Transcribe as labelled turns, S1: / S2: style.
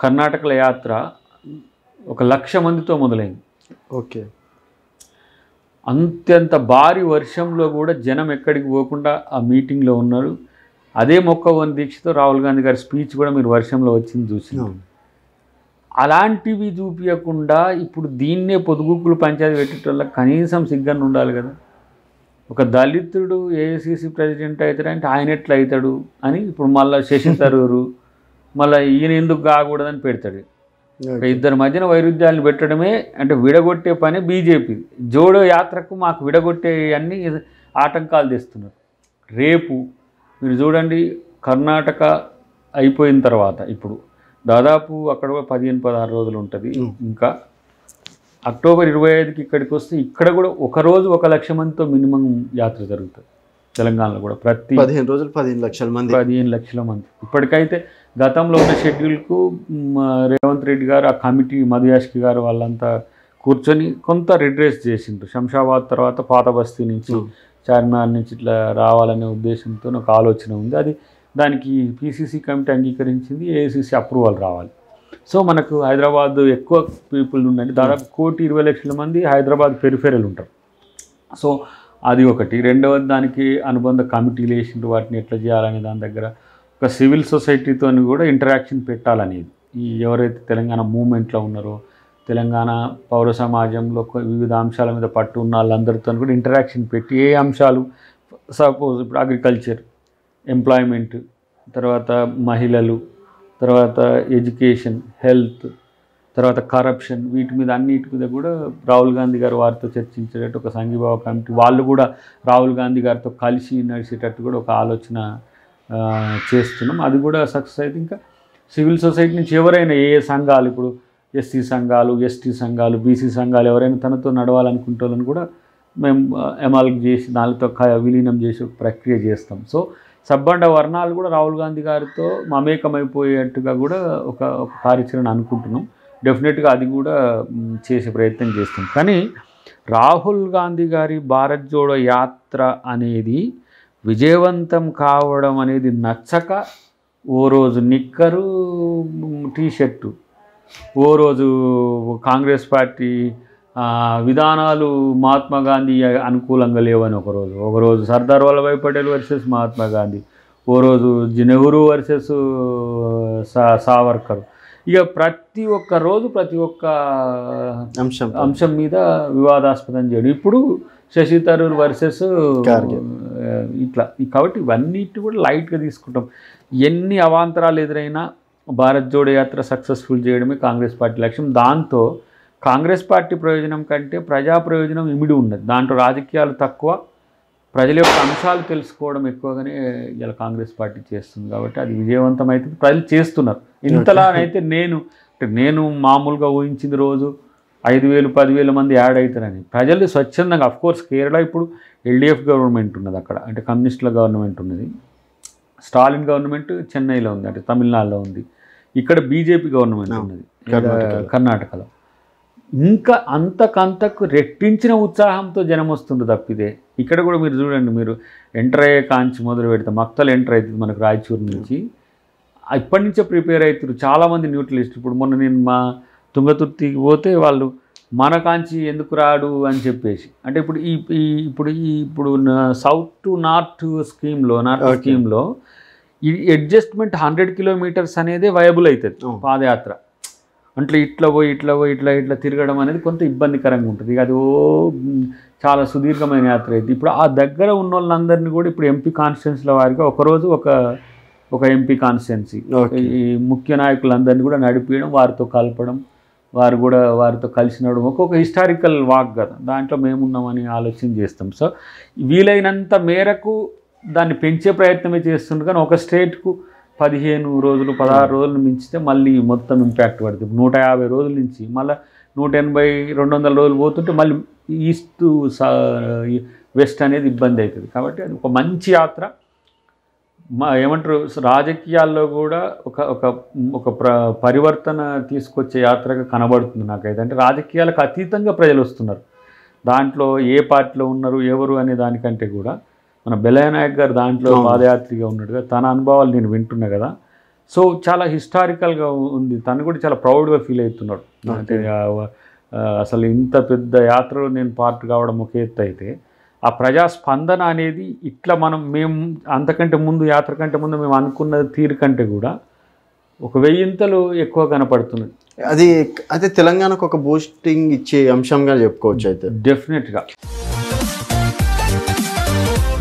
S1: కర్ణాటకల యాత్ర ఒక లక్ష మందితో మొదలైంది
S2: ఓకే
S1: అంత్యంత భారీ వర్షంలో కూడా జనం ఎక్కడికి పోకుండా ఆ మీటింగ్లో ఉన్నారు అదే మొక్క వన్ దీక్షతో రాహుల్ గాంధీ గారి స్పీచ్ కూడా మీరు వర్షంలో వచ్చింది చూసి
S2: అవును.
S1: అలాంటివి చూపించకుండా ఇప్పుడు దీన్నే పొదుగుకులు పంచాయతీ పెట్టేటోళ్ళకి కనీసం సిగ్గన్ ఉండాలి కదా ఒక దళితుడు ఏఐసిసి ప్రెసిడెంట్ అవుతాడంటే ఆయన ఎట్లా అవుతాడు అని ఇప్పుడు మళ్ళీ శశి తరూరు మళ్ళీ ఈయన ఎందుకు కాకూడదని పెడతాడు ఒక ఇద్దరి మధ్యన వైరుధ్యాలను పెట్టడమే అంటే విడగొట్టే పని బీజేపీ జోడో యాత్రకు మాకు విడగొట్టే అన్ని ఆటంకాలు తెస్తున్నారు రేపు మీరు చూడండి కర్ణాటక అయిపోయిన తర్వాత ఇప్పుడు దాదాపు అక్కడ కూడా పదిహేను పదహారు రోజులు ఉంటుంది
S2: Mm.
S1: ఇంకా అక్టోబర్ ఇరవై ఐదుకి ఇక్కడికి వస్తే ఇక్కడ కూడా ఒక రోజు ఒక లక్ష మందితో మినిమం యాత్ర జరుగుతుంది తెలంగాణలో కూడా ప్రతి
S2: పదిహేను రోజులు పదిహేను లక్షల మంది
S1: పదిహేను లక్షల మంది ఇప్పటికైతే గతంలో ఉన్న షెడ్యూల్కు మ్, రేవంత్ రెడ్డి గారు ఆ కమిటీ మధుయాష్కి గారు వాళ్ళంతా కూర్చొని కొంత రిడ్రెస్ చేసిండ్రు శంషాబాద్ తర్వాత పాత బస్తీ నుంచి
S2: Hmm.
S1: చార్మినార్ నుంచి ఇట్లా రావాలనే ఉద్దేశంతో ఒక ఆలోచన ఉంది అది దానికి పీసీసీ కమిటీ అంగీకరించింది ఏఐసీసీ అప్రూవల్ రావాలి సో మనకు హైదరాబాద్ ఎక్కువ పీపుల్ ఉండండి దాదాపు కోటి ఇరవై లక్షల మంది హైదరాబాద్ పెరిఫెరల్ ఉంటారు సో అది ఒకటి రెండవది దానికి అనుబంధ కమిటీలు వేసిండ్రు వాటిని ఎట్లా చేయాలనే దాని దగ్గర ఒక సివిల్ సొసైటీతో కూడా ఇంటరాక్షన్ పెట్టాలనేది ఈ ఎవరైతే తెలంగాణ మూమెంట్లో ఉన్నారో తెలంగాణ పౌర సమాజంలో కొ- వివిధ అంశాల మీద పట్టు ఉన్న వాళ్ళందరితో కూడా ఇంటరాక్షన్ పెట్టి ఏ అంశాలు సపోజ్ ఇప్పుడు అగ్రికల్చర్ ఎంప్లాయ్మెంట్ తర్వాత మహిళలు తర్వాత ఎడ్యుకేషన్ హెల్త్ తర్వాత కరప్షన్ వీటి మీద అన్నిటి మీద కూడా రాహుల్ గాంధీ గారు వారితో చర్చించేటట్టు ఒక సంఘీభావ కమిటీ వాళ్ళు కూడా రాహుల్ గాంధీ గారితో కలిసి నడిచేటట్టు కూడా ఒక ఆలోచన ఆ, చేస్తున్నాం అది కూడా సక్సెస్ అయితే ఇంకా సివిల్ సొసైటీ నుంచి ఎవరైనా ఏ ఏ సంఘాలు ఇప్పుడు ఎస్సీ సంఘాలు ఎస్టీ సంఘాలు బీసీ సంఘాలు ఎవరైనా తనతో నడవాలనుకుంటే వాళ్ళని కూడా మేము ఎమాల్క్ చేసి దానితో క- విలీనం చేసి ఒక ప్రక్రియ చేస్తాం సో సబ్బండ వర్ణాలు కూడా రాహుల్ గాంధీ గారితో మమేకమైపోయేట్టుగా కూడా ఒక ఒక కార్యాచరణ అనుకుంటున్నాం డెఫినెట్గా అది కూడా మ్, చేసే ప్రయత్నం చేస్తాం కానీ రాహుల్ గాంధీ గారి భారత్ జోడో యాత్ర అనేది విజయవంతం కావడం అనేది నచ్చక ఓ రోజు నిక్కరు టీ షర్టు ఓ రోజు కాంగ్రెస్ పార్టీ ఆ, విధానాలు మహాత్మా గాంధీ అనుకూలంగా లేవని ఒకరోజు ఒకరోజు సర్దార్ వల్లభాయ్ పటేల్ వర్సెస్ మహాత్మా గాంధీ ఓ రోజు జి- నెహ్రూ వర్సెస్ సా సావర్కర్ ఇక ప్రతి ఒక్క రోజు ప్రతి ఒక్క
S2: అంశం
S1: అంశం మీద వివాదాస్పదం చేయడం ఇప్పుడు శశి తరూర్ వర్సెస్
S2: కార్గే.
S1: ఇట్లా కాబట్టి ఇవన్నిటి కూడా లైట్గా తీసుకుంటాం ఎన్ని అవాంతరాలు ఎదురైనా భారత్ జోడో యాత్ర సక్సెస్ఫుల్ చేయడమే కాంగ్రెస్ పార్టీ లక్ష్యం దాంతో కాంగ్రెస్ పార్టీ ప్రయోజనం కంటే ప్రజా ప్రయోజనం ఇమిడి ఉన్నది దాంట్లో రాజకీయాలు తక్కువ ప్రజల యొక్క అంశాలు తెలుసుకోవడం ఎక్కువగానే ఇలా కాంగ్రెస్ పార్టీ చేస్తుంది కాబట్టి అది విజయవంతం అయితే ప్రజలు చేస్తున్నారు ఇంతలానైతే నేను అంటే నేను మామూలుగా ఊహించింది రోజు ఐదు వేలు పదివేల మంది యాడ్ అవుతారని ప్రజలు స్వచ్ఛందంగా కోర్స్ కేరళ ఇప్పుడు ఎల్డిఎఫ్ గవర్నమెంట్ ఉన్నది అక్కడ అంటే కమ్యూనిస్టుల గవర్నమెంట్ ఉన్నది స్టాలిన్ గవర్నమెంట్ చెన్నైలో ఉంది అంటే తమిళనాడులో ఉంది ఇక్కడ బీజేపీ గవర్నమెంట్
S2: అవును.
S1: ఉన్నది
S2: కర్ణాటకలో.
S1: కర్ణాటకలో ఇంకా అంతకంతకు రెట్టించిన ఉత్సాహంతో జనం వస్తుండ్రు తప్పిదే ఇక్కడ కూడా మీరు చూడండి మీరు ఎంటర్ అయ్యే కాంచి మొదలు పెడితే మక్తలు ఎంటర్ అవుతుంది మనకు రాయచూరు నుంచి ఇప్పటి నుంచే ప్రిపేర్ అవుతారు చాలామంది న్యూట్రలిస్ట్ ఇప్పుడు మొన్న నేను మా తుంగతుర్తికి పోతే వాళ్ళు మన కాంచి ఎందుకు రాడు అని చెప్పేసి అంటే ఇప్పుడు ఈ ఈ- ఇప్పుడు ఈ ఇప్పుడు సౌత్ టు నార్త్ స్కీమ్లో నార్త్
S2: Okay.
S1: స్కీమ్లో ఈ అడ్జస్ట్మెంట్ హండ్రెడ్ కిలోమీటర్స్ అనేదే వయబుల్ అవుతుంది
S2: అవును.
S1: పాదయాత్ర అంటే ఇట్లా పోయి ఇట్లా పోయి ఇట్లా ఇట్లా తిరగడం అనేది కొంత ఇబ్బందికరంగా ఉంటుంది ఇక అది ఓ మ్, చాలా సుదీర్ఘమైన యాత్ర అయితే ఇప్పుడు ఆ దగ్గర ఉన్న వాళ్ళందరినీ కూడా ఇప్పుడు ఎంపీ కాన్స్టిట్యున్సీల వారిగా ఒకరోజు ఒక ఒక ఎంపీ కాన్స్టిట్యున్సీ
S2: ఓకే
S1: ఈ ముఖ్య నాయకులందరినీ కూడా నడిపించడం వారితో కలపడం వారు కూడా వారితో కలిసి నడవడం ఒక్కొక్క హిస్టారికల్ వాక్ కదా దాంట్లో మేమున్నామని ఆలోచన చేస్తాం సో వీలైనంత మేరకు దాన్ని పెంచే ప్రయత్నమే చేస్తుండ్రు కానీ ఒక స్టేట్కు పదిహేను రోజులు పదహారు రోజులు మించితే మళ్ళీ మొత్తం ఇంపాక్ట్ పడుతుంది నూట యాభై రోజుల నుంచి మళ్ళీ నూట ఎనభై రెండు వందల రోజులు పోతుంటే మళ్ళీ ఈస్ట్ వెస్ట్ అనేది ఇబ్బంది అవుతుంది కాబట్టి అది ఒక మంచి యాత్ర మా ఏమంటారు రాజకీయాల్లో కూడా ఒక ఒక ఒక ప్ర పరివర్తన తీసుకొచ్చే యాత్రగా కనబడుతుంది నాకైతే అంటే రాజకీయాలకు అతీతంగా ప్రజలు వస్తున్నారు దాంట్లో ఏ పార్టీలో ఉన్నారు ఎవరు అనే దానికంటే కూడా మన బెలయ నాయక్ గారు దాంట్లో
S2: అవును.
S1: పాదయాత్రిగా ఉన్నాడుగా తన అనుభవాలు నేను వింటున్నా కదా సో చాలా హిస్టారికల్గా ఉంది తను కూడా చాలా ప్రౌడ్గా ఫీల్ అవుతున్నాడు అంటే ఆ, ఆ, అసలు ఇంత పెద్ద యాత్రలో నేను పార్ట్ కావడం ఒక ఎత్తు అయితే ఆ ప్రజా స్పందన అనేది ఇట్లా మనం మేము అంతకంటే ముందు యాత్ర కంటే ముందు మేము అనుకున్న తీరు కంటే కూడా ఒక వెయ్యింతలు ఎక్కువ కనపడుతుంది
S2: అది అయితే తెలంగాణకు ఒక బూస్టింగ్ ఇచ్చే అంశంగా చెప్పుకోవచ్చు అయితే
S1: డెఫినెట్గా